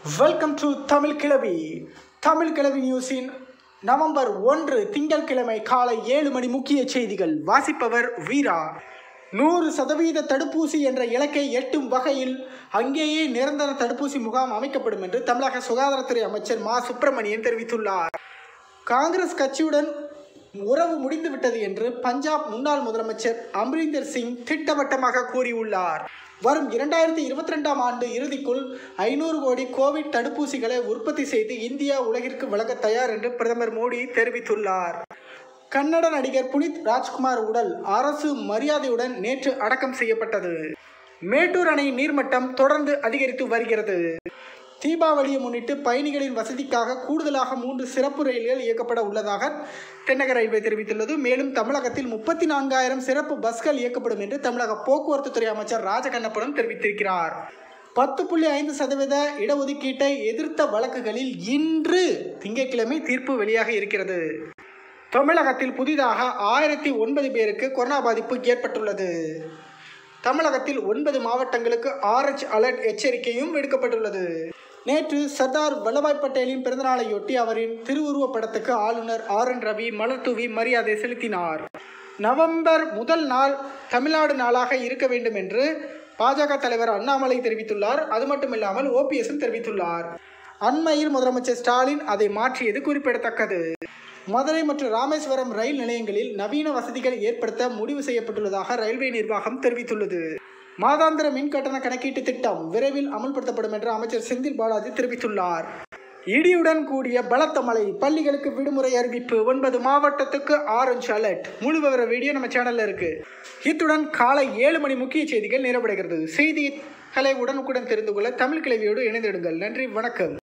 welcome to Tamil கிழவி தமிழ் கிழவி நியூஸின் November ஒன்று திங்கட்கிழமை காலை ஏழு மணி முக்கிய செய்திகள் வாசிப்பவர் வீரா நூறு சதவீத தடுப்பூசி என்ற இலக்கை எட்டும் வகையில் அங்கேயே நிரந்தர தடுப்பூசி முகாம் அமைக்கப்படும் என்று தமிழக சுகாதாரத்துறை அமைச்சர் மா சுப்பிரமணியன் தெரிவித்துள்ளார் காங்கிரஸ் கட்சியுடன் உறவு முடிந்துவிட்டது என்று பஞ்சாப் முன்னாள் முதலமைச்சர் அம்ரீந்தர் சிங் திட்டவட்டமாக கூறியுள்ளார் வரும் இரண்டாயிரத்தி இருபத்தி ரெண்டாம் ஆண்டு இறுதிக்குள் ஐநூறு கோடி கோவிட் தடுப்பூசிகளை உற்பத்தி செய்து இந்தியா உலகிற்கு வழங்க தயார் என்று பிரதமர் மோடி தெரிவித்துள்ளார் கன்னட நடிகர் புனித் ராஜ்குமார் உடல் அரசு மரியாதையுடன் நேற்று அடக்கம் செய்யப்பட்டது மேட்டூர் அணையின் நீர்மட்டம் தொடர்ந்து அதிகரித்து வருகிறது தீபாவளியை முன்னிட்டு பயணிகளின் வசதிக்காக கூடுதலாக மூன்று சிறப்பு ரயில்கள் இயக்கப்பட உள்ளதாக தென்னக ரயில்வே தெரிவித்துள்ளது மேலும் தமிழகத்தில் முப்பத்தி நான்காயிரம் சிறப்பு பஸ்கள் இயக்கப்படும் என்று தமிழக போக்குவரத்து துறை அமைச்சர் ராஜகண்ணப்பனும் தெரிவித்திருக்கிறார் பத்து புள்ளி ஐந்து சதவீத இடஒதுக்கீட்டை எதிர்த்த வழக்குகளில் இன்று திங்கட்கிழமை தீர்ப்பு வெளியாக இருக்கிறது தமிழகத்தில் புதிதாக ஆயிரத்தி ஒன்பது பேருக்கு கொரோனா பாதிப்பு ஏற்பட்டுள்ளது தமிழகத்தில் ஒன்பது மாவட்டங்களுக்கு ஆரஞ்ச் அலர்ட் எச்சரிக்கையும் விடுக்கப்பட்டுள்ளது நேற்று சர்தார் வல்லபாய் பட்டேலின் பிறந்தநாளையொட்டி அவரின் திருவுருவப் படத்துக்கு ஆளுநர் ஆர் என் ரவி மலர் தூவி மரியாதை செலுத்தினார் நவம்பர் முதல் நாள் தமிழ்நாடு நாளாக இருக்க வேண்டும் என்று பாஜக தலைவர் அண்ணாமலை தெரிவித்துள்ளார் அது மட்டுமில்லாமல் ஓபிஎஸும் தெரிவித்துள்ளார் அண்மையில் முதலமைச்சர் ஸ்டாலின் அதை மாற்றியது குறிப்பிடத்தக்கது மதுரை மற்றும் ராமேஸ்வரம் ரயில் நிலையங்களில் நவீன வசதிகள் ஏற்படுத்த முடிவு செய்யப்பட்டுள்ளதாக ரயில்வே நிர்வாகம் தெரிவித்துள்ளது மாதாந்திர மின் கட்டண கணக்கீட்டு திட்டம் விரைவில் அமல்படுத்தப்படும் என்று அமைச்சர் செந்தில் பாலாஜி தெரிவித்துள்ளார் இடியுடன் கூடிய பலத்த மழை பள்ளிகளுக்கு விடுமுறை அறிவிப்பு ஒன்பது மாவட்டத்துக்கு ஆரஞ்சு அலர்ட் முழு விவர வீடியோ நம்ம சேனல்ல இருக்கு இத்துடன் காலை ஏழு மணி முக்கிய செய்திகள் நிறைவடைகிறது செய்திகளை உடனுக்குடன் தெரிந்து கொள்ள தமிழ் கிழவியோடு இணைந்திடுங்கள் நன்றி வணக்கம்